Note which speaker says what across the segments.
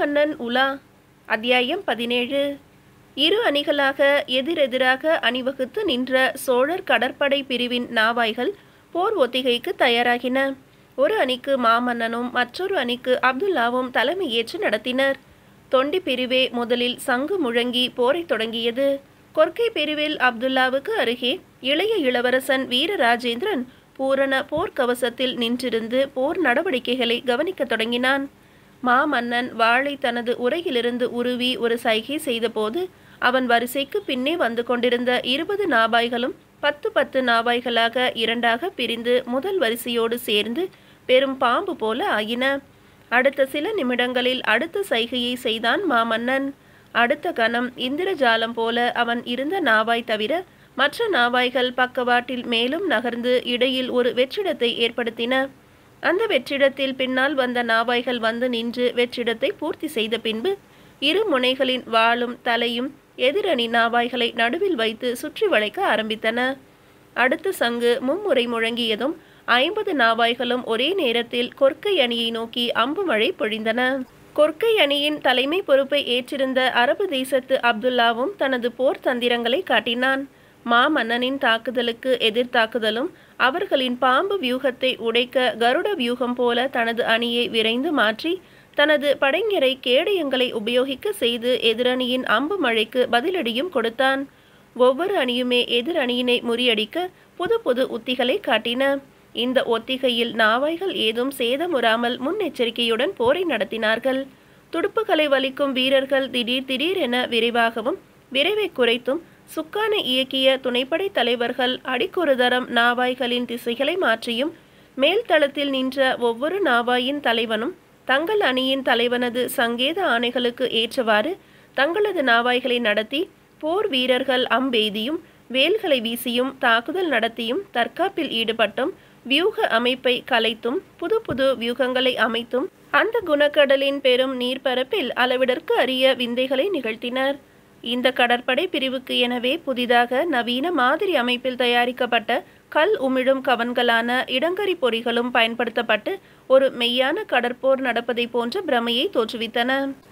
Speaker 1: மாமன்னன் உலா அத்தியாயம் பதினேழு இரு அணிகளாக எதிரெதிராக அணிவகுத்து நின்ற சோழர் கடற்படை பிரிவின் நாவாய்கள் போர் ஒத்திகைக்கு தயாராகின ஒரு அணிக்கு மாமன்னனும் மற்றொரு அணிக்கு அப்துல்லாவும் தலைமையேற்று நடத்தினர் தொண்டி பிரிவே முதலில் சங்கு முழங்கி போரைத் தொடங்கியது கொர்க்கை பிரிவில் அப்துல்லாவுக்கு அருகே இளைய இளவரசன் வீரராஜேந்திரன் பூரண போர்க்கவசத்தில் நின்றிருந்து போர் நடவடிக்கைகளை கவனிக்கத் தொடங்கினான் மாமன்னன் வாளை தனது உரையிலிருந்து உருவி ஒரு சைகை செய்தபோது அவன் வரிசைக்கு பின்னே வந்து கொண்டிருந்த இருபது நாபாய்களும் பத்து பத்து நாபாய்களாக இரண்டாக பிரிந்து முதல் வரிசையோடு சேர்ந்து பெரும் பாம்பு போல ஆயின அடுத்த சில நிமிடங்களில் அடுத்த சைகையை செய்தான் மாமன்னன் அடுத்த கணம் இந்திரஜாலம் போல அவன் இருந்த நாவாய் தவிர மற்ற நாவாய்கள் பக்கவாட்டில் மேலும் நகர்ந்து இடையில் ஒரு வெற்றிடத்தை ஏற்படுத்தின அந்த வெற்றிடத்தில் பின்னால் வந்த நாவாய்கள் வந்து நின்று வெற்றிடத்தை பூர்த்தி செய்த பின்பு இரு முனைகளின் வாளும் தலையும் எதிரணி நாவாய்களை நடுவில் வைத்து சுற்றி வளைக்க ஆரம்பித்தன அடுத்த சங்கு மும்முறை முழங்கியதும் ஐம்பது நாவாய்களும் ஒரே நேரத்தில் கொர்க்கை அணியை நோக்கி அம்பு மழை பொழிந்தன கொர்க்கை அணியின் தலைமை பொறுப்பை ஏற்றிருந்த அரபு தேசத்து அப்துல்லாவும் தனது போர் தந்திரங்களை காட்டினான் மாமன்னனின் தாக்குதலுக்கு எதிர்த்தாக்குதலும் அவர்களின் பாம்பு வியூகத்தை உடைக்க கருட வியூகம் போல தனது அணியை விரைந்து மாற்றி தனது படைஞரை கேடயங்களை உபயோகிக்க செய்து எதிரணியின் அம்பு மழைக்கு பதிலடியும் கொடுத்தான் ஒவ்வொரு அணியுமே எதிர் அணியினை முறியடிக்க புது புது உத்திகளை காட்டின இந்த ஒத்திகையில் நாவாய்கள் ஏதும் சேதமுறாமல் முன்னெச்சரிக்கையுடன் போரை நடத்தினார்கள் துடுப்புகளை வலிக்கும் வீரர்கள் திடீர் திடீர் என விரைவாகவும் விரைவை குறைத்தும் சுக்கானை இயக்கிய துணைப்படை தலைவர்கள் அடிக்கொரு தரம் நாவாய்களின் திசைகளை மாற்றியும் மேல்தளத்தில் நின்ற ஒவ்வொரு நாவாயின் தலைவனும் தங்கள் அணியின் தலைவனது சங்கேத ஆணைகளுக்கு ஏற்றவாறு தங்களது நாவாய்களை நடத்தி போர் வீரர்கள் அம்பெய்தியும் வேல்களை வீசியும் தாக்குதல் நடத்தியும் தற்காப்பில் ஈடுபட்டும் வியூக அமைப்பை கலைத்தும் புது புது வியூகங்களை அமைத்தும் அந்த குணக்கடலின் பெரும் நீர்ப்பரப்பில் அளவிடற்கு அரிய விந்தைகளை நிகழ்த்தினர் இந்த கடற்படை பிரிவுக்கு எனவே புதிதாக நவீன மாதிரி அமைப்பில் தயாரிக்கப்பட்ட கல் உமிழும் கவன்களான இடங்கரி பொறிகளும் பயன்படுத்தப்பட்டு ஒரு மெய்யான கடற்போர் நடப்பதை போன்ற பிரமையை தோற்றுவித்தன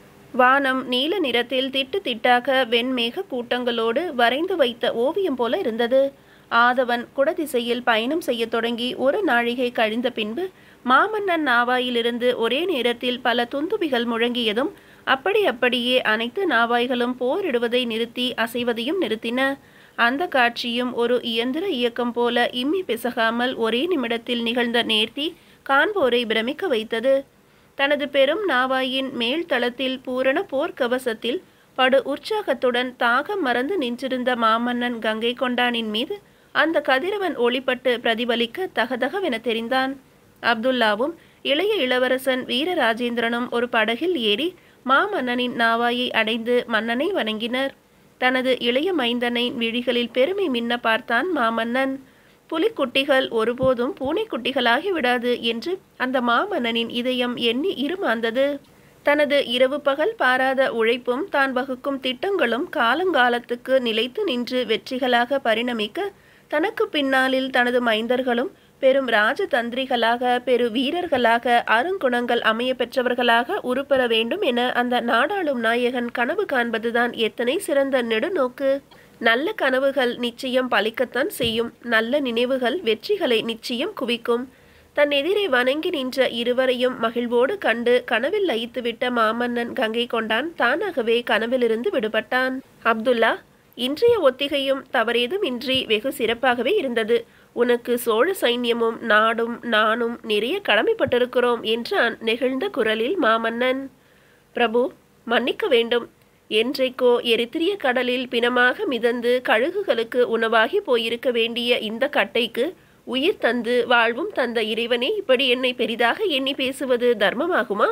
Speaker 1: வானம் நீல நிறத்தில் திட்டு திட்டாக வெண்மேக கூட்டங்களோடு வரைந்து வைத்த ஓவியம் போல இருந்தது ஆதவன் குடதிசையில் பயணம் செய்ய தொடங்கி ஒரு நாழிகை கழிந்த பின்பு மாமன்னன் நாவாயிலிருந்து ஒரே நேரத்தில் பல துந்துபிகள் முழங்கியதும் அப்படி அப்படியே அனைத்து நாவாய்களும் போரிடுவதை நிறுத்தி அசைவதையும் நிறுத்தின அந்த காட்சியும் ஒரு இயந்திர இயக்கம் போல இம்மி பிசகாமல் ஒரே நிமிடத்தில் நிகழ்ந்த நேர்த்தி காண்போரை பிரமிக்க வைத்தது தனது பெரும் நாவாயின் மேல் தளத்தில் பூரண போர்க்கவசத்தில் படு உற்சாகத்துடன் தாகம் மறந்து நின்றிருந்த மாமன்னன் கங்கை கொண்டானின் மீது அந்த கதிரவன் ஒளிப்பட்டு பிரதிபலிக்க தகதகவென தெரிந்தான் அப்துல்லாவும் இளைய இளவரசன் வீரராஜேந்திரனும் ஒரு படகில் ஏறி மாமன்னனின் நாவாயை அடைந்து மன்னனை வணங்கினர் தனது இளைய மைந்தனை விழிகளில் பெருமை மின்ன பார்த்தான் மாமன்னன் புலிக்குட்டிகள் ஒருபோதும் பூனைக்குட்டிகளாகி விடாது என்று அந்த மாமன்னனின் இதயம் எண்ணி இருமாந்தது தனது இரவு பகல் பாராத உழைப்பும் தான் வகுக்கும் திட்டங்களும் காலங்காலத்துக்கு நிலைத்து நின்று வெற்றிகளாக பரிணமிக்க தனக்கு பின்னாளில் தனது மைந்தர்களும் பெரும் ராஜதந்திரிகளாக பெரு வீரர்களாக அருங்குணங்கள் அமைய பெற்றவர்களாக உருப்பெற வேண்டும் என அந்த நாடாளும் நாயகன் கனவு காண்பதுதான் எத்தனை சிறந்த நெடுநோக்கு நல்ல கனவுகள் நிச்சயம் பலிக்கத்தான் செய்யும் நல்ல நினைவுகள் வெற்றிகளை நிச்சயம் குவிக்கும் தன் எதிரே வணங்கி நின்ற இருவரையும் மகிழ்வோடு கண்டு கனவில் லயித்துவிட்ட மாமன்னன் கங்கை கொண்டான் தானாகவே கனவிலிருந்து விடுபட்டான் அப்துல்லா இன்றைய ஒத்திகையும் தவறேதும் இன்றி வெகு சிறப்பாகவே இருந்தது உனக்கு சோழ சைன்யமும் நாடும் நானும் நிறைய கடமைப்பட்டிருக்கிறோம் என்றான் நெகிழ்ந்த குரலில் மாமன்னன் பிரபு மன்னிக்க வேண்டும் என்றைக்கோ எரித்திரிய கடலில் பிணமாக மிதந்து கழுகுகளுக்கு உணவாகி போயிருக்க வேண்டிய இந்த கட்டைக்கு உயிர் தந்து வாழ்வும் தந்த இறைவனே இப்படி என்னை பெரிதாக எண்ணி பேசுவது தர்மமாகுமா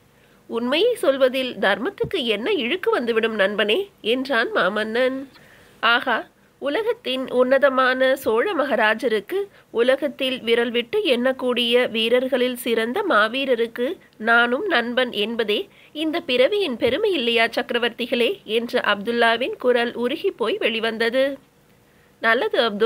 Speaker 1: உண்மையை சொல்வதில் தர்மத்துக்கு என்ன இழுக்கு வந்துவிடும் நண்பனே என்றான் மாமன்னன் ஆகா உலகத்தின் உன்னதமான சோழ மகாராஜருக்கு உலகத்தில் விரல் விட்டு எண்ணக்கூடிய வீரர்களில் சிறந்த மாவீரருக்கு நானும் நண்பன் என்பதே இந்த பிறவியின் பெருமை இல்லையா சக்கரவர்த்திகளே என்று அப்துல்லாவின் குரல் உருகி போய் வெளிவந்தது நல்லது அப்துல்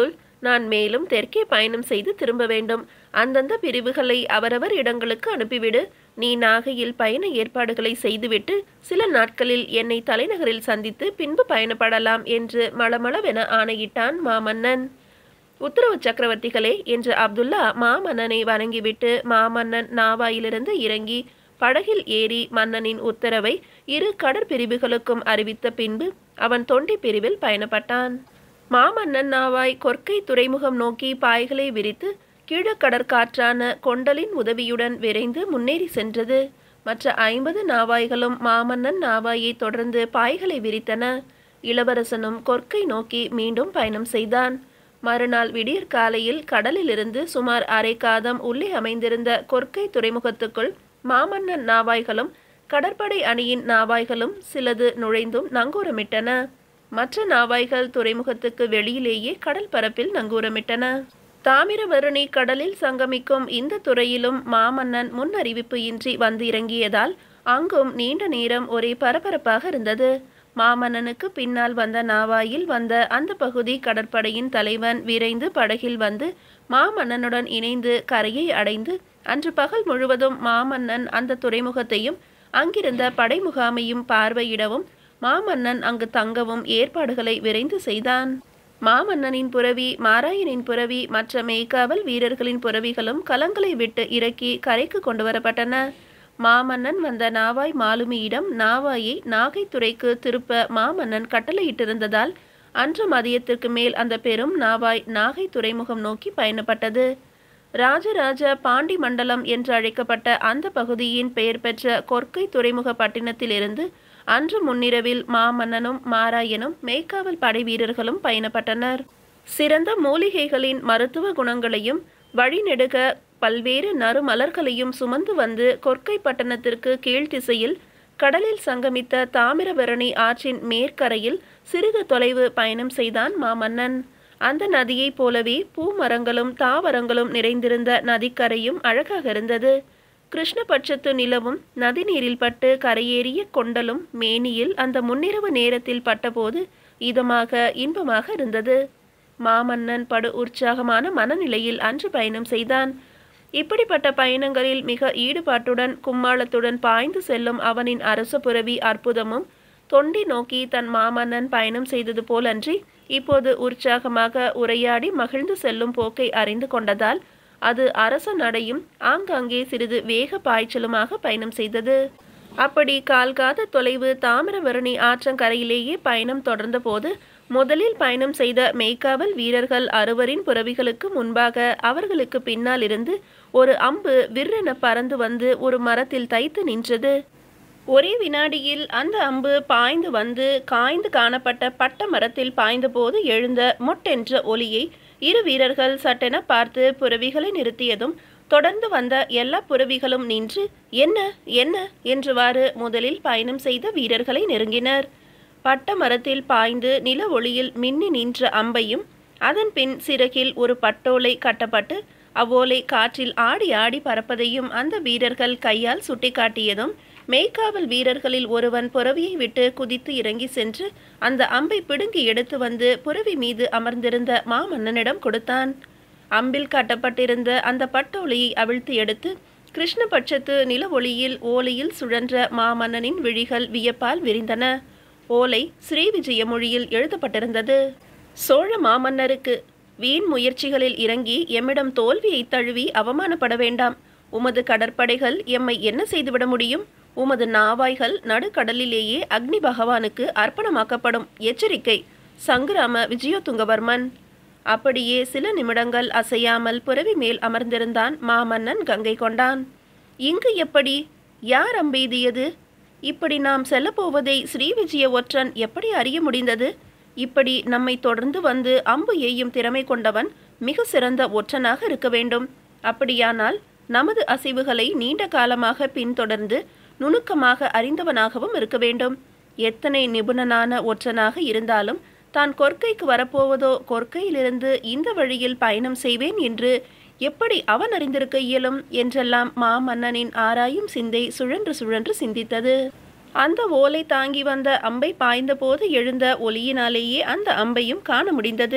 Speaker 1: நான் மேலும் தெற்கே பயணம் செய்து திரும்ப வேண்டும் அந்தந்த பிரிவுகளை அவரவர் இடங்களுக்கு அனுப்பிவிடு நீ நாகையில் பயண ஏற்பாடுகளை செய்துவிட்டு சில நாட்களில் என்னை தலைநகரில் சந்தித்து பின்பு பயணப்படலாம் என்று மளமளவென ஆணையிட்டான் மாமன்னன் உத்தரவு சக்கரவர்த்திகளே என்று அப்துல்லா மாமன்னனை வணங்கிவிட்டு மாமன்னன் நாவாயிலிருந்து இறங்கி படகில் ஏறி மன்னனின் உத்தரவை இரு கடற்பிரிவுகளுக்கும் அறிவித்த பின்பு அவன் தொண்டி பிரிவில் பயணப்பட்டான் மாமன்னன் நாவாய் கொற்கை துறைமுகம் நோக்கி பாய்களை விரித்து கீழக்கடற்காற்றான கொண்டலின் உதவியுடன் விரைந்து முன்னேறி சென்றது மற்ற ஐம்பது நாவாய்களும் மாமன்னன் நாவாயை தொடர்ந்து பாய்களை விரித்தன இளவரசனும் கொற்கை நோக்கி மீண்டும் பயணம் செய்தான் மறுநாள் விடியற் காலையில் கடலிலிருந்து சுமார் அரை காதம் உள்ளே அமைந்திருந்த கொற்கை துறைமுகத்துக்குள் மாமன்னன் நாவாய்களும் கடற்படை அணியின் நாவாய்களும் சிலது நுழைந்தும் நங்கூரமிட்டன மற்ற நாவாய்கள் துறைமுகத்துக்கு வெளியிலேயே கடல் பரப்பில் நங்கூரமிட்டன தாமிரவருணி கடலில் சங்கமிக்கும் இந்த துறையிலும் மாமன்னன் முன் அறிவிப்பு இன்றி வந்து இறங்கியதால் அங்கும் நீண்ட நேரம் ஒரே பரபரப்பாக இருந்தது மாமன்னனுக்கு பின்னால் வந்த நாவாயில் வந்த அந்த பகுதி கடற்படையின் தலைவன் விரைந்து படகில் வந்து மாமன்னனுடன் இணைந்து கரையை அடைந்து அன்று பகல் முழுவதும் மாமன்னன் அந்த துறைமுகத்தையும் அங்கிருந்த படை முகாமையும் பார்வையிடவும் மாமன்னன் அங்கு தங்கவும் ஏற்பாடுகளை விரைந்து செய்தான் மாமன்னனின் புரவி மாராயனின் புரவி மற்ற மேய்க்காவல் வீரர்களின் புரவிகளும் கலங்களை விட்டு இறக்கி கரைக்கு கொண்டு வரப்பட்டன மாமன்னன் வந்த நாவாய் மாலுமியிடம் நாவாயை நாகைத்துறைக்கு திருப்ப மாமன்னன் கட்டளையிட்டிருந்ததால் அன்று மதியத்திற்கு மேல் அந்த பெரும் நாவாய் நாகை துறைமுகம் நோக்கி பயணப்பட்டது ராஜராஜ பாண்டி மண்டலம் என்று அழைக்கப்பட்ட அந்த பகுதியின் பெயர் பெற்ற கொற்கை துறைமுக பட்டினத்திலிருந்து அன்று முன்னிரவில் மாமன்னனும் மாராயனும் மேய்க்காவல் படை வீரர்களும் பயணப்பட்டனர் சிறந்த மூலிகைகளின் மருத்துவ குணங்களையும் வழிநெடுக பல்வேறு நறுமலர்களையும் சுமந்து வந்து கொற்கை பட்டணத்திற்கு கீழ்த்திசையில் கடலில் சங்கமித்த தாமிரபரணி ஆற்றின் மேற்கரையில் சிறிது தொலைவு பயணம் செய்தான் மாமன்னன் அந்த நதியைப் போலவே பூமரங்களும் தாவரங்களும் நிறைந்திருந்த நதிக்கரையும் அழகாக இருந்தது கிருஷ்ணபட்சத்து நிலவும் நதிநீரில் பட்டு கரையேறிய கொண்டலும் மேனியில் அந்த முன்னிரவு நேரத்தில் பட்டபோது இதமாக இன்பமாக இருந்தது மாமன்னன் படு உற்சாகமான மனநிலையில் அன்று பயணம் செய்தான் இப்படிப்பட்ட பயணங்களில் மிக ஈடுபாட்டுடன் கும்மாளத்துடன் பாய்ந்து செல்லும் அவனின் அரச புரவி அற்புதமும் தொண்டி நோக்கி தன் மாமன்னன் பயணம் செய்தது போலன்றி இப்போது உற்சாகமாக உரையாடி மகிழ்ந்து செல்லும் போக்கை அறிந்து கொண்டதால் அது அரச நடையும் ஆங்காங்கே சிறிது வேக பாய்ச்சலுமாக பயணம் செய்தது அப்படி கால்காத தொலைவு தாமிரவரணி ஆற்றங்கரையிலேயே பயணம் தொடர்ந்தபோது முதலில் பயணம் செய்த மெய்க்காவல் வீரர்கள் அறுவரின் புறவிகளுக்கு முன்பாக அவர்களுக்கு பின்னால் இருந்து ஒரு அம்பு விற்றென பறந்து வந்து ஒரு மரத்தில் தைத்து நின்றது ஒரே வினாடியில் அந்த அம்பு பாய்ந்து வந்து காய்ந்து காணப்பட்ட பட்ட மரத்தில் பாய்ந்தபோது எழுந்த மொட்டென்ற ஒலியை இரு வீரர்கள் சட்டென பார்த்து புறவிகளை நிறுத்தியதும் தொடர்ந்து வந்த எல்லா புறவிகளும் நின்று என்ன என்ன என்றுவாறு முதலில் பயணம் செய்த வீரர்களை நெருங்கினர் பட்ட மரத்தில் பாய்ந்து நில ஒளியில் மின்னி நின்ற அம்பையும் அதன் பின் சிறகில் ஒரு பட்டோலை கட்டப்பட்டு அவ்வோலை காற்றில் ஆடி ஆடி பறப்பதையும் அந்த வீரர்கள் கையால் சுட்டிக்காட்டியதும் மேய்க்காவல் வீரர்களில் ஒருவன் புறவியை விட்டு குதித்து இறங்கி சென்று அந்த அம்பை பிடுங்கி எடுத்து வந்து புறவி மீது அமர்ந்திருந்த மாமன்னனிடம் கொடுத்தான் அம்பில் காட்டப்பட்டிருந்த அந்த பட்டோலையை அவிழ்த்து எடுத்து கிருஷ்ணபட்சத்து நில ஒளியில் ஓலையில் சுழன்ற மாமன்னனின் விழிகள் வியப்பால் விரிந்தன ஓலை ஸ்ரீவிஜய மொழியில் எழுதப்பட்டிருந்தது சோழ மாமன்னருக்கு வீண் முயற்சிகளில் இறங்கி எம்மிடம் தோல்வியை தழுவி அவமானப்பட வேண்டாம் உமது கடற்படைகள் எம்மை என்ன செய்துவிட முடியும் உமது நாவாய்கள் நடுக்கடலிலேயே அக்னி பகவானுக்கு அர்ப்பணமாக்கப்படும் எச்சரிக்கை சங்கிராம விஜயோதுங்கவர்மன் அப்படியே சில நிமிடங்கள் அசையாமல் புரவி மேல் அமர்ந்திருந்தான் மாமன்னன் கங்கை கொண்டான் இங்கு எப்படி யார் அம்பெய்தியது இப்படி நாம் செல்லப்போவதை ஸ்ரீவிஜய ஒற்றன் எப்படி அறிய முடிந்தது இப்படி நம்மை தொடர்ந்து வந்து அம்பு எய்யும் திறமை கொண்டவன் மிக சிறந்த ஒற்றனாக இருக்க வேண்டும் அப்படியானால் நமது அசைவுகளை நீண்ட காலமாக பின்தொடர்ந்து நுணுக்கமாக அறிந்தவனாகவும் இருக்க வேண்டும் எத்தனை நிபுணனான ஒற்றனாக இருந்தாலும் தான் கொற்கைக்கு வரப்போவதோ கொற்கையிலிருந்து இந்த வழியில் பயணம் செய்வேன் என்று எப்படி அவன் அறிந்திருக்க இயலும் என்றெல்லாம் மாமன்னனின் ஆராயும் சிந்தை சுழன்று சுழன்று சிந்தித்தது அந்த ஓலை தாங்கி வந்த அம்பை பாய்ந்தபோது எழுந்த ஒலியினாலேயே அந்த அம்பையும் காண முடிந்தது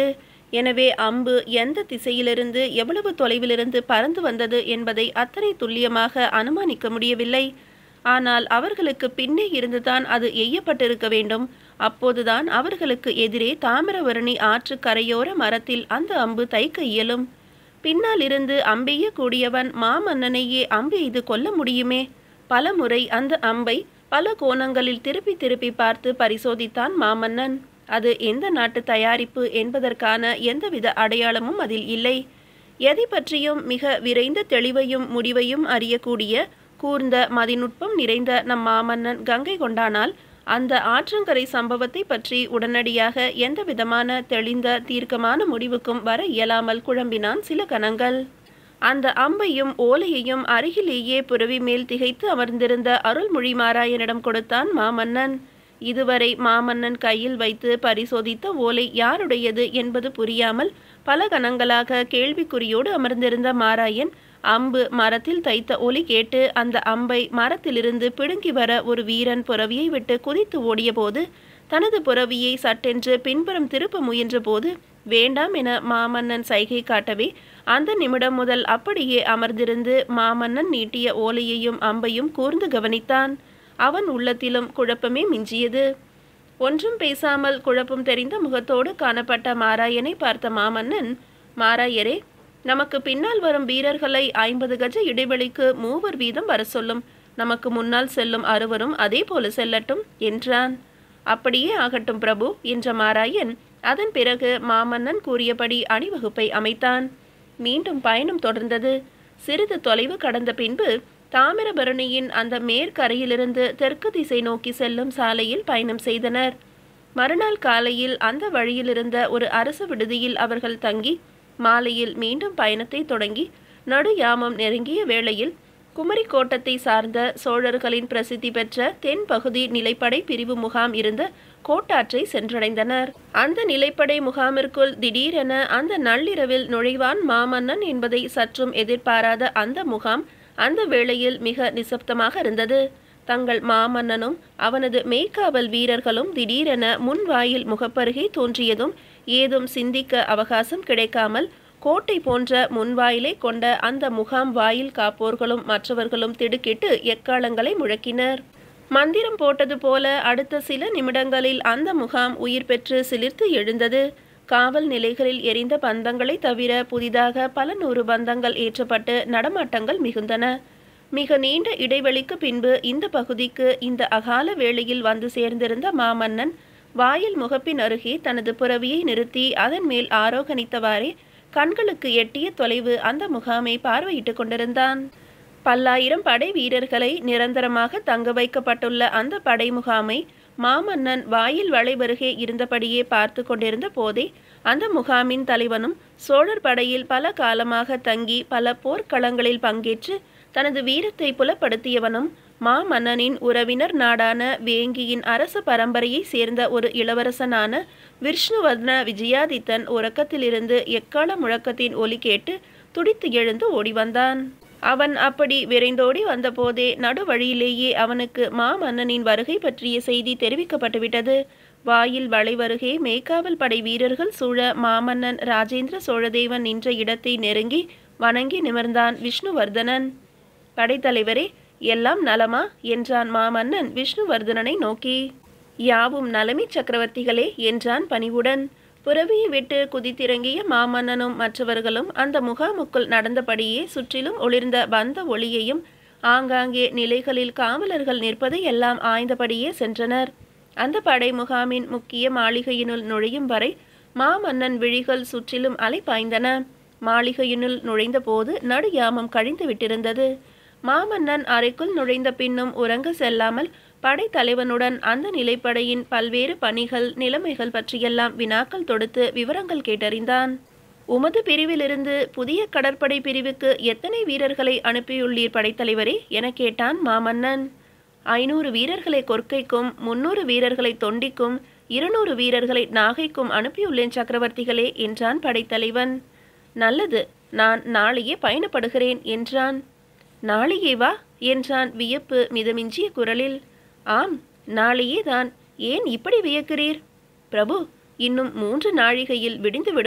Speaker 1: எனவே அம்பு எந்த திசையிலிருந்து எவ்வளவு தொலைவிலிருந்து பறந்து வந்தது என்பதை அத்தனை துல்லியமாக அனுமானிக்க முடியவில்லை ஆனால் அவர்களுக்கு பின்னே இருந்துதான் அது எய்யப்பட்டிருக்க வேண்டும் அப்போதுதான் அவர்களுக்கு எதிரே தாமிரவரணி ஆற்று கரையோர மரத்தில் அந்த அம்பு தைக்க இயலும் பின்னால் இருந்து அம்பெய்ய கூடியவன் மாமன்னனையே அம்பு எய்து கொல்ல முடியுமே பல முறை அந்த அம்பை பல கோணங்களில் திருப்பி திருப்பி பார்த்து பரிசோதித்தான் மாமன்னன் அது எந்த நாட்டு தயாரிப்பு என்பதற்கான எந்தவித அடையாளமும் அதில் இல்லை எதை பற்றியும் மிக விரைந்த தெளிவையும் முடிவையும் அறியக்கூடிய கூர்ந்த மதிநுட்பம் நிறைந்த நம் மாமன்னன் கங்கை கொண்டானால் அந்த ஆற்றங்கரை சம்பவத்தை பற்றி உடனடியாக எந்த விதமான தெளிந்த தீர்க்கமான முடிவுக்கும் வர இயலாமல் குழம்பினான் சில கணங்கள் அந்த அம்பையும் ஓலையையும் அருகிலேயே புரவி மேல் திகைத்து அமர்ந்திருந்த அருள்மொழி மாராயனிடம் கொடுத்தான் மாமன்னன் இதுவரை மாமன்னன் கையில் வைத்து பரிசோதித்த ஓலை யாருடையது என்பது புரியாமல் பல கணங்களாக கேள்விக்குறியோடு அமர்ந்திருந்த மாராயன் அம்பு மரத்தில் தைத்த ஒலி கேட்டு அந்த அம்பை மரத்திலிருந்து பிடுங்கி வர ஒரு வீரன் புறவியை விட்டு குதித்து ஓடியபோது தனது புறவியை சட்டென்று பின்புறம் திருப்ப முயன்றபோது வேண்டாம் என மாமன்னன் சைகை காட்டவே அந்த நிமிடம் முதல் அப்படியே அமர்ந்திருந்து மாமன்னன் நீட்டிய ஓலையையும் அம்பையும் கூர்ந்து கவனித்தான் அவன் உள்ளத்திலும் குழப்பமே மிஞ்சியது ஒன்றும் பேசாமல் குழப்பம் தெரிந்த முகத்தோடு காணப்பட்ட மாராயனை பார்த்த மாமன்னன் மாராயரே நமக்கு பின்னால் வரும் வீரர்களை ஐம்பது கஜ இடைவெளிக்கு மூவர் வீதம் வர சொல்லும் நமக்கு முன்னால் செல்லும் அறுவரும் அதே போல செல்லட்டும் என்றான் அப்படியே ஆகட்டும் பிரபு என்ற மாராயன் அதன் பிறகு மாமன்னன் கூறியபடி அணிவகுப்பை அமைத்தான் மீண்டும் பயணம் தொடர்ந்தது சிறிது தொலைவு கடந்த பின்பு தாமிரபரணியின் அந்த மேற்கரையிலிருந்து தெற்கு திசை நோக்கி செல்லும் சாலையில் பயணம் செய்தனர் மறுநாள் காலையில் அந்த வழியிலிருந்த ஒரு அரசு விடுதியில் அவர்கள் தங்கி மாலையில் மீண்டும் பயணத்தை தொடங்கி நடு யாமம் நெருங்கிய வேளையில் குமரி கோட்டத்தை சார்ந்த சோழர்களின் பிரசித்தி பெற்ற தென் பகுதி நிலைப்படை பிரிவு முகாம் இருந்த கோட்டாற்றை சென்றடைந்தனர் அந்த நிலைப்படை முகாமிற்குள் திடீரென அந்த நள்ளிரவில் நுழைவான் மாமன்னன் என்பதை சற்றும் எதிர்பாராத அந்த முகாம் அந்த வேளையில் மிக நிசப்தமாக இருந்தது தங்கள் மாமன்னனும் அவனது மெய்க்காவல் வீரர்களும் திடீரென முன் வாயில் முகப்பருகே தோன்றியதும் ஏதும் சிந்திக்க அவகாசம் கிடைக்காமல் கோட்டை போன்ற முன்வாயிலை கொண்ட அந்த முகாம் வாயில் காப்போர்களும் மற்றவர்களும் திடுக்கிட்டு எக்காலங்களை முழக்கினர் மந்திரம் போட்டது போல அடுத்த சில நிமிடங்களில் அந்த முகாம் உயிர் பெற்று சிலிர்த்து எழுந்தது காவல் நிலைகளில் எரிந்த பந்தங்களை தவிர புதிதாக பல நூறு பந்தங்கள் ஏற்றப்பட்டு நடமாட்டங்கள் மிகுந்தன மிக நீண்ட இடைவெளிக்கு பின்பு இந்த பகுதிக்கு இந்த அகால வேளையில் வந்து சேர்ந்திருந்த மாமன்னன் வாயில் முகப்பின் அருகே தனது புறவியை நிறுத்தி அதன் மேல் ஆரோகணித்தவாறே கண்களுக்கு எட்டிய தொலைவு அந்த முகாமை பார்வையிட்டுக் கொண்டிருந்தான் பல்லாயிரம் படை வீரர்களை நிரந்தரமாக தங்க வைக்கப்பட்டுள்ள அந்த படை முகாமை மாமன்னன் வாயில் வளைவருகே இருந்தபடியே பார்த்து கொண்டிருந்த போதே அந்த முகாமின் தலைவனும் சோழர் படையில் பல காலமாக தங்கி பல போர்க்களங்களில் பங்கேற்று தனது வீரத்தை புலப்படுத்தியவனும் மாமன்னனின் உறவினர் நாடான வேங்கியின் அரச பரம்பரையை சேர்ந்த ஒரு இளவரசனான விஷ்ணுவர்ண விஜயாதித்தன் உறக்கத்திலிருந்து எக்கால முழக்கத்தின் ஒலி கேட்டு துடித்து எழுந்து ஓடி வந்தான் அவன் அப்படி விரைந்தோடி வந்தபோதே நடுவழியிலேயே அவனுக்கு மாமன்னனின் வருகை பற்றிய செய்தி தெரிவிக்கப்பட்டுவிட்டது வாயில் வளைவருகே மேய்க்காவல் படை வீரர்கள் சூழ மாமன்னன் ராஜேந்திர சோழதேவன் நின்ற இடத்தை நெருங்கி வணங்கி நிமிர்ந்தான் விஷ்ணுவர்தனன் படைத்தலைவரே எல்லாம் நலமா என்றான் மாமன்னன் விஷ்ணுவர்தனனை நோக்கி யாவும் நலமே சக்கரவர்த்திகளே என்றான் பணிவுடன் புறவியை விட்டு குதித்திறங்கிய மாமன்னனும் மற்றவர்களும் அந்த முகாமுக்குள் நடந்தபடியே சுற்றிலும் ஒளிர்ந்த பந்த ஒளியையும் ஆங்காங்கே நிலைகளில் காவலர்கள் நிற்பதை எல்லாம் ஆய்ந்தபடியே சென்றனர் அந்த படை முகாமின் முக்கிய மாளிகையினுள் நுழையும் வரை மாமன்னன் விழிகள் சுற்றிலும் அலை பாய்ந்தன மாளிகையினுள் நுழைந்தபோது நடு யாமம் கழிந்து விட்டிருந்தது மாமன்னன் அறைக்குள் நுழைந்த பின்னும் உறங்க செல்லாமல் படைத்தலைவனுடன் அந்த நிலைப்படையின் பல்வேறு பணிகள் நிலைமைகள் பற்றியெல்லாம் வினாக்கள் தொடுத்து விவரங்கள் கேட்டறிந்தான் உமது பிரிவிலிருந்து புதிய கடற்படை பிரிவுக்கு எத்தனை வீரர்களை அனுப்பியுள்ளீர் படைத்தலைவரே என கேட்டான் மாமன்னன் ஐநூறு வீரர்களை கொற்கைக்கும் முன்னூறு வீரர்களை தொண்டிக்கும் இருநூறு வீரர்களை நாகைக்கும் அனுப்பியுள்ளேன் சக்கரவர்த்திகளே என்றான் படைத்தலைவன் நல்லது நான் நாளையே பயணப்படுகிறேன் என்றான் நாளையே வா என்றான் வியப்பு மிதமிஞ்சிய குரலில் ஆம் நாளையே தான் ஏன் இப்படி வியக்கிறீர் பிரபு இன்னும் மூன்று நாழிகையில் விடிந்துவிடும்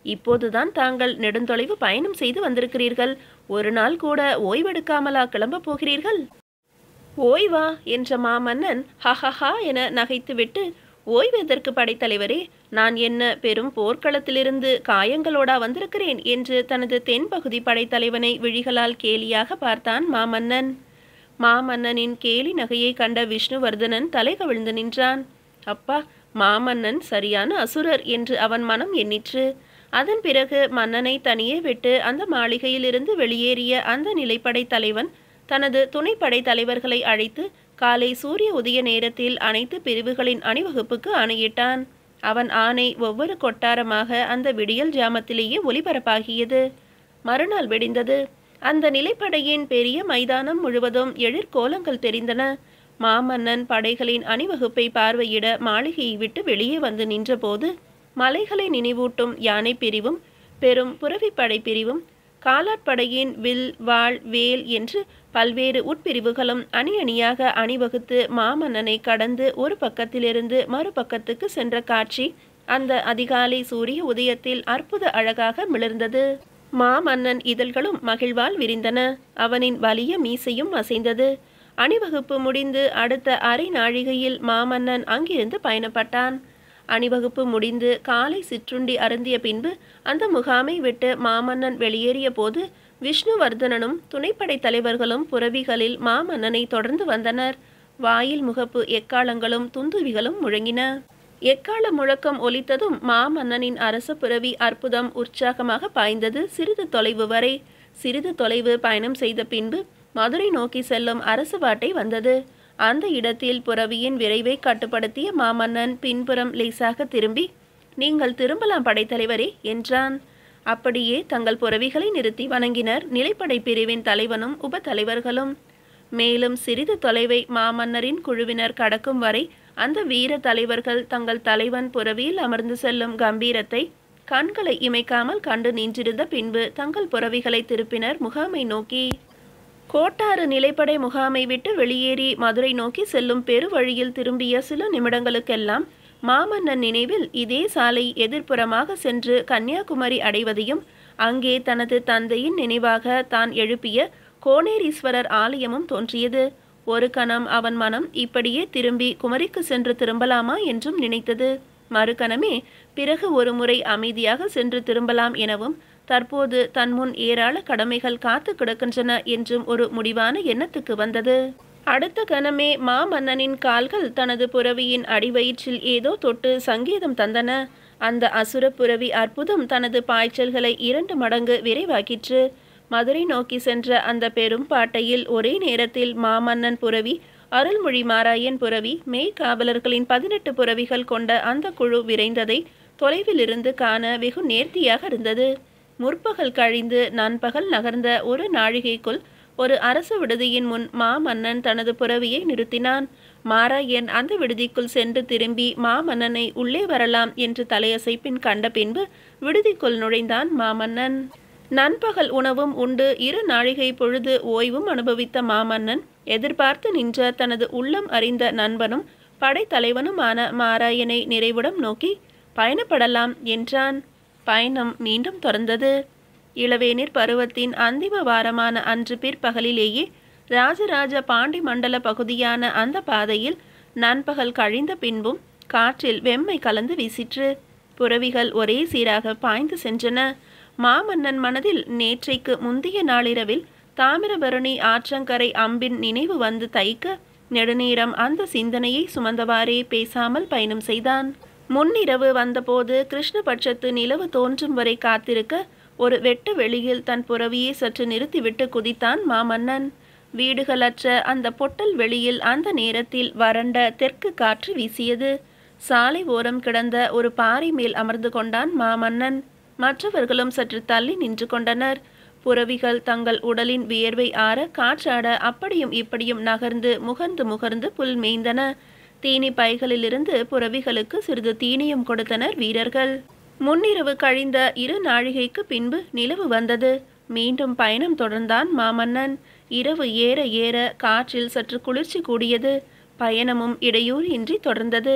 Speaker 1: இப்போதுதான் தாங்கள் நெடுந்தொலைவு பயணம் செய்து வந்திருக்கிறீர்கள் ஒரு நாள் கூட ஓய்வெடுக்காமலா கிளம்பப் போகிறீர்கள் ஓய்வா என்ற மாமன்னன் ஹஹஹா என நகைத்துவிட்டு ஓய்வு எதற்கு படைத்தலைவரே நான் என்ன பெரும் போர்க்களத்திலிருந்து காயங்களோடா வந்திருக்கிறேன் என்று தனது தென்பகுதி படைத்தலைவனை விழிகளால் கேலியாக பார்த்தான் மாமன்னன் மாமன்னனின் கேலி நகையை கண்ட விஷ்ணுவர்தனன் தலை கவிழ்ந்து நின்றான் அப்பா மாமன்னன் சரியான அசுரர் என்று அவன் மனம் எண்ணிற்று அதன் பிறகு மன்னனை தனியே விட்டு அந்த மாளிகையிலிருந்து வெளியேறிய அந்த நிலைப்படை தலைவன் தனது துணைப்படை தலைவர்களை அழைத்து காலை சூரிய உதய நேரத்தில் அனைத்து பிரிவுகளின் அணிவகுப்புக்கு ஆணையிட்டான் அவன் ஆணை ஒவ்வொரு கொட்டாரமாக அந்த விடியல் ஜாமத்திலேயே ஒலிபரப்பாகியது மறுநாள் வெடிந்தது அந்த நிலைப்படையின் பெரிய மைதானம் முழுவதும் எழிற்கோலங்கள் தெரிந்தன மாமன்னன் படைகளின் அணிவகுப்பை பார்வையிட மாளிகையை விட்டு வெளியே வந்து நின்றபோது மலைகளை நினைவூட்டும் யானை பிரிவும் பெரும் புறவிப்படை பிரிவும் காலாட்படையின் வில் வாள் வேல் என்று பல்வேறு உட்பிரிவுகளும் அணி அணியாக அணிவகுத்து மாமன்னனை கடந்து ஒரு பக்கத்திலிருந்து மறுபக்கத்துக்கு சென்ற காட்சி அந்த அதிகாலை சூரிய உதயத்தில் அற்புத அழகாக மிளர்ந்தது மாமன்னன் இதழ்களும் மகிழ்வால் விரிந்தன அவனின் வலிய மீசையும் அசைந்தது அணிவகுப்பு முடிந்து அடுத்த அரை நாழிகையில் மாமன்னன் அங்கிருந்து பயணப்பட்டான் அணிவகுப்பு முடிந்து காலை சிற்றுண்டி அருந்திய பின்பு அந்த முகாமை விட்டு மாமன்னன் வெளியேறிய போது விஷ்ணுவர்தனனும் துணைப்படை தலைவர்களும் புறவிகளில் மாமன்னனை தொடர்ந்து வந்தனர் வாயில் முகப்பு எக்காலங்களும் துந்துவிகளும் முழங்கின எக்கால முழக்கம் ஒலித்ததும் மாமன்னனின் அரச புரவி அற்புதம் உற்சாகமாக பாய்ந்தது சிறிது தொலைவு வரை சிறிது தொலைவு பயணம் செய்த பின்பு மதுரை நோக்கி செல்லும் அரசு வாட்டை வந்தது அந்த இடத்தில் புரவியின் விரைவை கட்டுப்படுத்திய மாமன்னன் பின்புறம் லேசாக திரும்பி நீங்கள் திரும்பலாம் படைத்தலைவரே என்றான் அப்படியே தங்கள் புரவிகளை நிறுத்தி வணங்கினர் நிலைப்படை பிரிவின் தலைவனும் உப தலைவர்களும் மேலும் சிறிது தொலைவை மாமன்னரின் குழுவினர் கடக்கும் வரை அந்த வீர தலைவர்கள் தங்கள் தலைவன் புறவியில் அமர்ந்து செல்லும் கம்பீரத்தை கண்களை இமைக்காமல் கண்டு நின்றிருந்த பின்பு தங்கள் புறவிகளை திருப்பினர் முகாமை நோக்கி கோட்டாறு நிலைப்படை முகாமை விட்டு வெளியேறி மதுரை நோக்கி செல்லும் பெருவழியில் திரும்பிய சில நிமிடங்களுக்கெல்லாம் மாமன்னன் நினைவில் இதே சாலை எதிர்ப்புறமாக சென்று கன்னியாகுமரி அடைவதையும் அங்கே தனது தந்தையின் நினைவாக தான் எழுப்பிய கோணேரீஸ்வரர் ஆலயமும் தோன்றியது ஒரு கணம் அவன் மனம் இப்படியே திரும்பி குமரிக்கு சென்று திரும்பலாமா என்றும் நினைத்தது மறுகணமே பிறகு ஒரு முறை அமைதியாக சென்று திரும்பலாம் எனவும் தற்போது தன் முன் ஏராள கடமைகள் காத்து கிடக்கின்றன என்றும் ஒரு முடிவான எண்ணத்துக்கு வந்தது அடுத்த கணமே மாமன்னனின் கால்கள் தனது புறவியின் அடிவயிற்றில் ஏதோ தொட்டு சங்கீதம் தந்தன அந்த அசுர புரவி அற்புதம் தனது பாய்ச்சல்களை இரண்டு மடங்கு விரைவாக்கிற்று மதுரை நோக்கி சென்ற அந்த பெரும் பாட்டையில் ஒரே நேரத்தில் மாமன்னன் புரவி அருள்மொழி மாராயன் புரவி மெய் காவலர்களின் பதினெட்டு புரவிகள் கொண்ட அந்த குழு விரைந்ததை தொலைவிலிருந்து காண வெகு நேர்த்தியாக இருந்தது முற்பகல் கழிந்து நண்பகல் நகர்ந்த ஒரு நாழிகைக்குள் ஒரு அரசு விடுதியின் முன் மாமன்னன் தனது புறவியை நிறுத்தினான் மாராயன் அந்த விடுதிக்குள் சென்று திரும்பி மாமன்னனை உள்ளே வரலாம் என்று தலையசைப்பின் கண்ட பின்பு விடுதிக்குள் நுழைந்தான் மாமன்னன் நண்பகல் உணவும் உண்டு இரு நாழிகை பொழுது ஓய்வும் அனுபவித்த மாமன்னன் எதிர்பார்த்து நின்ற தனது உள்ளம் அறிந்த நண்பனும் படைத்தலைவனுமான மாராயனை நிறைவுடம் நோக்கி பயணப்படலாம் என்றான் பயணம் மீண்டும் தொடர்ந்தது இளவேனிற் பருவத்தின் அந்திம வாரமான அன்று பிற்பகலிலேயே ராஜராஜ பாண்டி மண்டல பகுதியான அந்த பாதையில் நண்பகல் கழிந்த பின்பும் காற்றில் வெம்மை கலந்து வீசிற்று புறவிகள் ஒரே சீராக பாய்ந்து சென்றன மாமன்னன் மனதில் நேற்றைக்கு முந்திய நாளிரவில் தாமிரபரணி ஆற்றங்கரை அம்பின் நினைவு வந்து தைக்க நெடுநேரம் அந்த சிந்தனையை சுமந்தவாறே பேசாமல் பயணம் செய்தான் முன்னிரவு வந்தபோது கிருஷ்ணபட்சத்து நிலவு தோன்றும் வரை காத்திருக்க ஒரு வெட்ட வெளியில் தன் புறவியை சற்று நிறுத்திவிட்டு குதித்தான் மாமன்னன் வீடுகளற்ற அந்த பொட்டல் வெளியில் அந்த நேரத்தில் வறண்ட தெற்கு காற்று வீசியது சாலை ஓரம் கிடந்த ஒரு பாறை மேல் அமர்ந்து கொண்டான் மாமன்னன் மற்றவர்களும் சற்று தள்ளி நின்று கொண்டனர் புறவிகள் தங்கள் உடலின் வியர்வை ஆற காற்றாட அப்படியும் இப்படியும் நகர்ந்து முகர்ந்து முகர்ந்து புல் மேய்ந்தன தீனி பைகளிலிருந்து புறவிகளுக்கு சிறிது தீனியும் கொடுத்தனர் வீரர்கள் முன்னிரவு கழிந்த இரு நாழிகைக்கு பின்பு நிலவு வந்தது மீண்டும் பயணம் தொடர்ந்தான் மாமன்னன் இரவு ஏற ஏற காற்றில் சற்று குளிர்ச்சி கூடியது பயணமும் இடையூறு இன்றி தொடர்ந்தது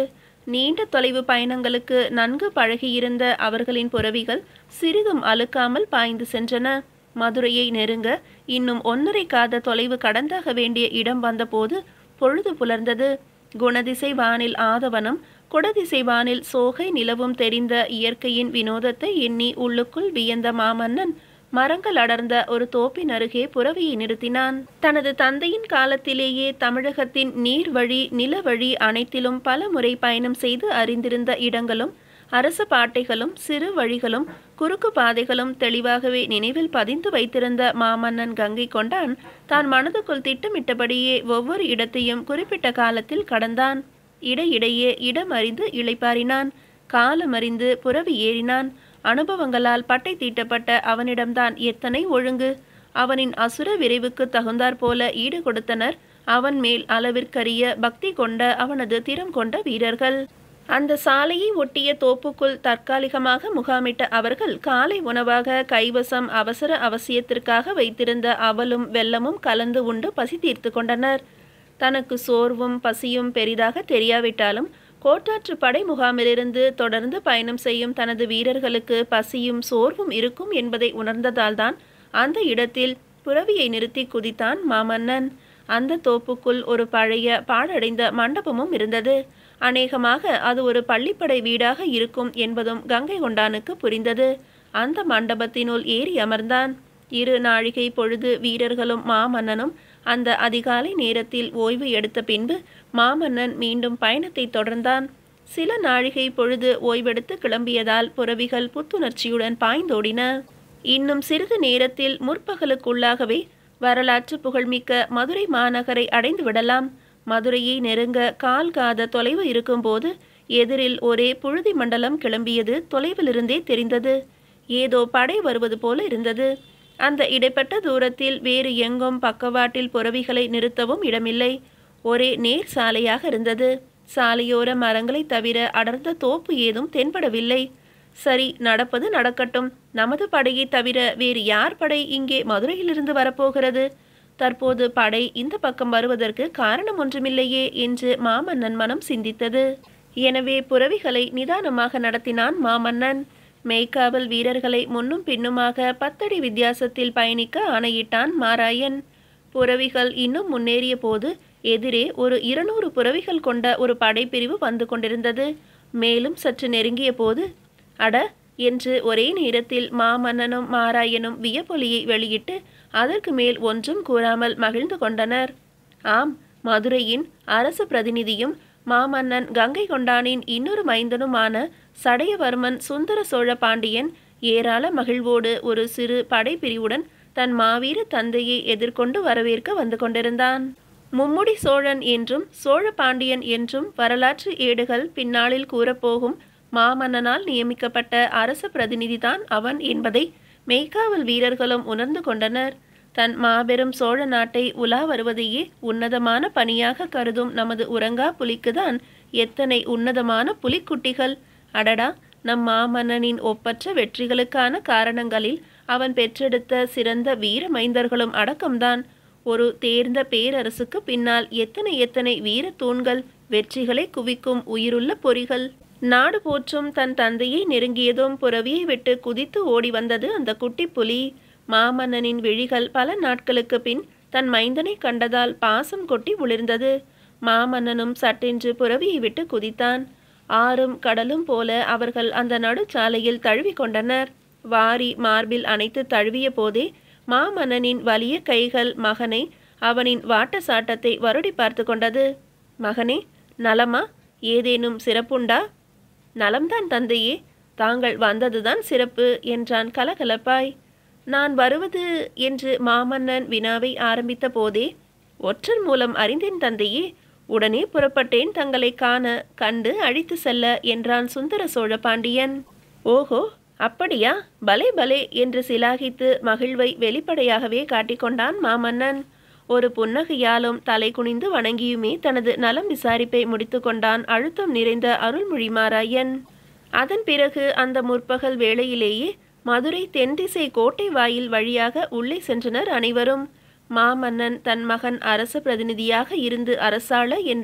Speaker 1: நீண்ட தொலைவு பயணங்களுக்கு நன்கு பழகியிருந்த அவர்களின் புறவிகள் சிறிதும் அழுக்காமல் பாய்ந்து சென்றன மதுரையை நெருங்க இன்னும் ஒன்றரை காத தொலைவு கடந்தாக வேண்டிய இடம் வந்தபோது பொழுது புலர்ந்தது குணதிசை வானில் ஆதவனம் குடதிசை வானில் சோகை நிலவும் தெரிந்த இயற்கையின் வினோதத்தை எண்ணி உள்ளுக்குள் வியந்த மாமன்னன் மரங்கள் அடர்ந்த ஒரு தோப்பின் அருகே புறவியை நிறுத்தினான் தனது தந்தையின் காலத்திலேயே தமிழகத்தின் நீர் வழி நில வழி அனைத்திலும் பல முறை பயணம் செய்து அறிந்திருந்த இடங்களும் அரச பாட்டைகளும் சிறு வழிகளும் குறுக்கு பாதைகளும் தெளிவாகவே நினைவில் பதிந்து வைத்திருந்த மாமன்னன் கங்கை கொண்டான் தான் மனதுக்குள் திட்டமிட்டபடியே ஒவ்வொரு இடத்தையும் குறிப்பிட்ட காலத்தில் கடந்தான் இடையிடையே இடம் அறிந்து இளைப்பாறினான் காலமறிந்து புறவி ஏறினான் அனுபவங்களால் பட்டை தீட்டப்பட்ட அவனிடம்தான் எத்தனை ஒழுங்கு அவனின் அசுர விரைவுக்கு தகுந்தாற்போல ஈடு கொடுத்தனர் அவன் மேல் அளவிற்கரிய பக்தி கொண்ட அவனது திறம் கொண்ட வீரர்கள் அந்த சாலையை ஒட்டிய தோப்புக்குள் தற்காலிகமாக முகாமிட்ட அவர்கள் காலை உணவாக கைவசம் அவசர அவசியத்திற்காக வைத்திருந்த அவலும் வெல்லமும் கலந்து உண்டு பசி தீர்த்து கொண்டனர் தனக்கு சோர்வும் பசியும் பெரிதாக தெரியாவிட்டாலும் கோட்டாற்று படை முகாமிலிருந்து தொடர்ந்து பயணம் செய்யும் தனது வீரர்களுக்கு பசியும் சோர்வும் இருக்கும் என்பதை உணர்ந்ததால்தான் அந்த இடத்தில் புறவியை நிறுத்தி குதித்தான் மாமன்னன் அந்த தோப்புக்குள் ஒரு பழைய பாழடைந்த மண்டபமும் இருந்தது அநேகமாக அது ஒரு பள்ளிப்படை வீடாக இருக்கும் என்பதும் கங்கை கொண்டானுக்கு புரிந்தது அந்த மண்டபத்தினுள் ஏறி அமர்ந்தான் இரு நாழிகை பொழுது வீரர்களும் மாமன்னனும் அந்த அதிகாலை நேரத்தில் ஓய்வு எடுத்த பின்பு மாமன்னன் மீண்டும் பயணத்தை தொடர்ந்தான் சில நாழிகை பொழுது ஓய்வெடுத்து கிளம்பியதால் புறவிகள் புத்துணர்ச்சியுடன் பாய்ந்தோடின இன்னும் சிறிது நேரத்தில் முற்பகலுக்குள்ளாகவே வரலாற்று புகழ்மிக்க மதுரை மாநகரை அடைந்து விடலாம் மதுரையை நெருங்க கால் காத தொலைவு இருக்கும்போது எதிரில் ஒரே புழுதி மண்டலம் கிளம்பியது தொலைவிலிருந்தே தெரிந்தது ஏதோ படை வருவது போல இருந்தது அந்த இடைப்பட்ட தூரத்தில் வேறு எங்கும் பக்கவாட்டில் புறவிகளை நிறுத்தவும் இடமில்லை ஒரே நேர் சாலையாக இருந்தது சாலையோர மரங்களைத் தவிர அடர்ந்த தோப்பு ஏதும் தென்படவில்லை சரி நடப்பது நடக்கட்டும் நமது படையை தவிர வேறு யார் படை இங்கே மதுரையிலிருந்து வரப்போகிறது தற்போது படை இந்த பக்கம் வருவதற்கு காரணம் ஒன்றுமில்லையே என்று மாமன்னன் மனம் சிந்தித்தது எனவே புறவிகளை நிதானமாக நடத்தினான் மாமன்னன் மெய்க்காவல் வீரர்களை முன்னும் பின்னுமாக பத்தடி வித்தியாசத்தில் பயணிக்க ஆணையிட்டான் மாராயன் புறவிகள் இன்னும் முன்னேறிய போது எதிரே ஒரு இருநூறு புறவிகள் கொண்ட ஒரு படைப்பிரிவு வந்து கொண்டிருந்தது மேலும் சற்று நெருங்கிய போது அட என்று ஒரே நேரத்தில் மாமன்னனும் மாராயனும் வியப்பொலியை வெளியிட்டு அதற்கு மேல் ஒன்றும் கூறாமல் மகிழ்ந்து கொண்டனர் ஆம் மதுரையின் அரச பிரதிநிதியும் மாமன்னன் கங்கை கொண்டானின் இன்னொரு மைந்தனுமான சடையவர்மன் சுந்தர சோழ பாண்டியன் ஏராள மகிழ்வோடு ஒரு சிறு படைப்பிரிவுடன் தன் மாவீர தந்தையை எதிர்கொண்டு வரவேற்க வந்து கொண்டிருந்தான் மும்முடி சோழன் என்றும் சோழ பாண்டியன் என்றும் வரலாற்று ஏடுகள் பின்னாளில் கூறப்போகும் மாமன்னனால் நியமிக்கப்பட்ட அரச பிரதிநிதிதான் அவன் என்பதை மெய்க்காவல் வீரர்களும் உணர்ந்து கொண்டனர் தன் மாபெரும் சோழ நாட்டை உலா வருவதையே உன்னதமான பணியாக கருதும் நமது உறங்கா புலிக்குதான் எத்தனை உன்னதமான புலிக்குட்டிகள் அடடா நம் மாமன்னனின் ஒப்பற்ற வெற்றிகளுக்கான காரணங்களில் அவன் பெற்றெடுத்த சிறந்த வீர மைந்தர்களும் அடக்கம்தான் ஒரு தேர்ந்த பேரரசுக்கு பின்னால் எத்தனை எத்தனை வீர தூண்கள் வெற்றிகளை குவிக்கும் உயிருள்ள பொறிகள் நாடு போற்றும் தன் தந்தையை நெருங்கியதும் புறவியை விட்டு குதித்து ஓடி வந்தது அந்த குட்டி புலி மாமன்னனின் விழிகள் பல நாட்களுக்கு பின் தன் மைந்தனை கண்டதால் பாசம் கொட்டி உளிர்ந்தது மாமன்னனும் சட்டென்று புறவியை விட்டு குதித்தான் ஆறும் கடலும் போல அவர்கள் அந்த நடுச்சாலையில் தழுவி கொண்டனர் வாரி மார்பில் அணைத்து தழுவிய போதே மாமன்னனின் வலிய கைகள் மகனை அவனின் வாட்ட சாட்டத்தை வருடி பார்த்து கொண்டது மகனே நலமா ஏதேனும் சிறப்புண்டா நலம்தான் தந்தையே தாங்கள் வந்ததுதான் சிறப்பு என்றான் கலகலப்பாய் நான் வருவது என்று மாமன்னன் வினாவை ஆரம்பித்த போதே ஒற்றர் மூலம் அறிந்தேன் தந்தையே உடனே புறப்பட்டேன் தங்களை காண கண்டு அழித்து செல்ல என்றான் சுந்தர சோழ பாண்டியன் ஓஹோ அப்படியா பலே பலே என்று சிலாகித்து மகிழ்வை வெளிப்படையாகவே காட்டிக்கொண்டான் மாமன்னன் ஒரு புன்னகையாலும் தலை குனிந்து வணங்கியுமே தனது நலம் விசாரிப்பை முடித்து கொண்டான் அழுத்தம் நிறைந்த அருள்மொழிமாராயன் அதன் பிறகு அந்த முற்பகல் வேளையிலேயே மதுரை தென்திசை கோட்டை வாயில் வழியாக உள்ளே சென்றனர் அனைவரும் மாமன்னன் தன் மகன் அரச பிரதிநிதியாக இருந்து அரசாள என்றே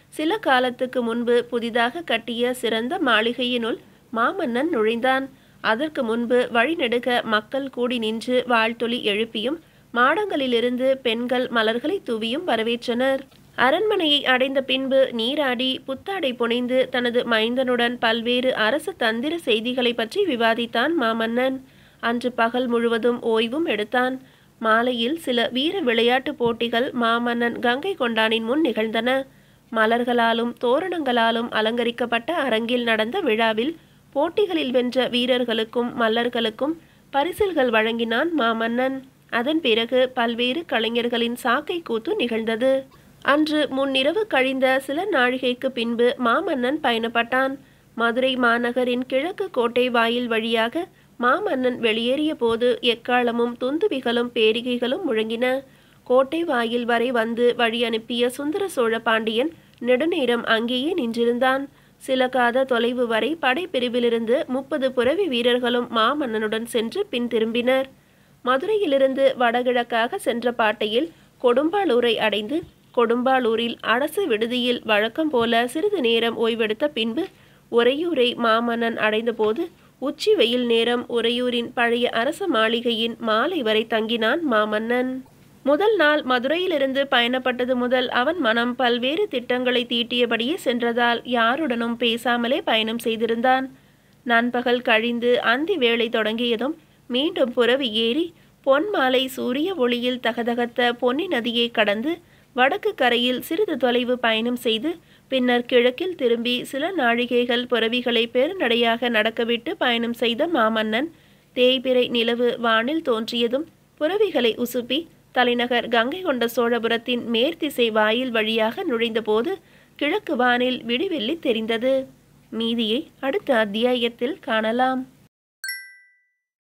Speaker 1: சில காலத்துக்கு முன்பு புதிதாக கட்டிய சிறந்த மாளிகையினுள் மாமன்னன் நுழைந்தான் அதற்கு முன்பு வழிநெடுக மக்கள் கூடி நின்று வாழ்த்தொலி எழுப்பியும் மாடங்களிலிருந்து பெண்கள் மலர்களை தூவியும் வரவேற்றனர் அரண்மனையை அடைந்த பின்பு நீராடி புத்தாடை புனைந்து தனது மைந்தனுடன் பல்வேறு அரசு தந்திர செய்திகளை பற்றி விவாதித்தான் மாமன்னன் அன்று பகல் முழுவதும் ஓய்வும் எடுத்தான் மாலையில் சில வீர விளையாட்டு போட்டிகள் மாமன்னன் கங்கை கொண்டானின் முன் நிகழ்ந்தன மலர்களாலும் தோரணங்களாலும் அலங்கரிக்கப்பட்ட அரங்கில் நடந்த விழாவில் போட்டிகளில் வென்ற வீரர்களுக்கும் மல்லர்களுக்கும் பரிசில்கள் வழங்கினான் மாமன்னன் அதன் பிறகு பல்வேறு கலைஞர்களின் சாக்கை கூத்து நிகழ்ந்தது அன்று முன்னிரவு கழிந்த சில நாழிகைக்கு பின்பு மாமன்னன் பயணப்பட்டான் மதுரை மாநகரின் கிழக்கு கோட்டை வாயில் வழியாக மாமன்னன் வெளியேறிய போது எக்காலமும் துந்துபிகளும் பேரிகைகளும் முழங்கின கோட்டை வாயில் வரை வந்து வழி அனுப்பிய சுந்தர சோழ பாண்டியன் நெடுநேரம் அங்கேயே நின்றிருந்தான் சில காத தொலைவு வரை படைப்பிரிவிலிருந்து முப்பது புரவி வீரர்களும் மாமன்னனுடன் சென்று பின் திரும்பினர் மதுரையிலிருந்து வடகிழக்காக சென்ற பாட்டையில் கொடும்பாளூரை அடைந்து கொடும்பாளூரில் அரசு விடுதியில் வழக்கம் போல சிறிது நேரம் ஓய்வெடுத்த பின்பு உறையூரை மாமன்னன் அடைந்தபோது உச்சி வெயில் நேரம் உறையூரின் பழைய அரச மாளிகையின் மாலை வரை தங்கினான் மாமன்னன் முதல் நாள் மதுரையிலிருந்து பயணப்பட்டது முதல் அவன் மனம் பல்வேறு திட்டங்களை தீட்டியபடியே சென்றதால் யாருடனும் பேசாமலே பயணம் செய்திருந்தான் நண்பகல் கழிந்து அந்தி வேளை தொடங்கியதும் மீண்டும் புறவி ஏறி பொன் மாலை சூரிய ஒளியில் தகதகத்த பொன்னி நதியை கடந்து வடக்கு கரையில் சிறிது தொலைவு பயணம் செய்து பின்னர் கிழக்கில் திரும்பி சில நாழிகைகள் புறவிகளை பெருநடையாக நடக்கவிட்டு பயணம் செய்த மாமன்னன் தேய்பிறை நிலவு வானில் தோன்றியதும் புறவிகளை உசுப்பி தலைநகர் கங்கை கொண்ட சோழபுரத்தின் மேற்திசை வாயில் வழியாக நுழைந்தபோது கிழக்கு வானில் விடிவெள்ளி தெரிந்தது மீதியை அடுத்த அத்தியாயத்தில் காணலாம்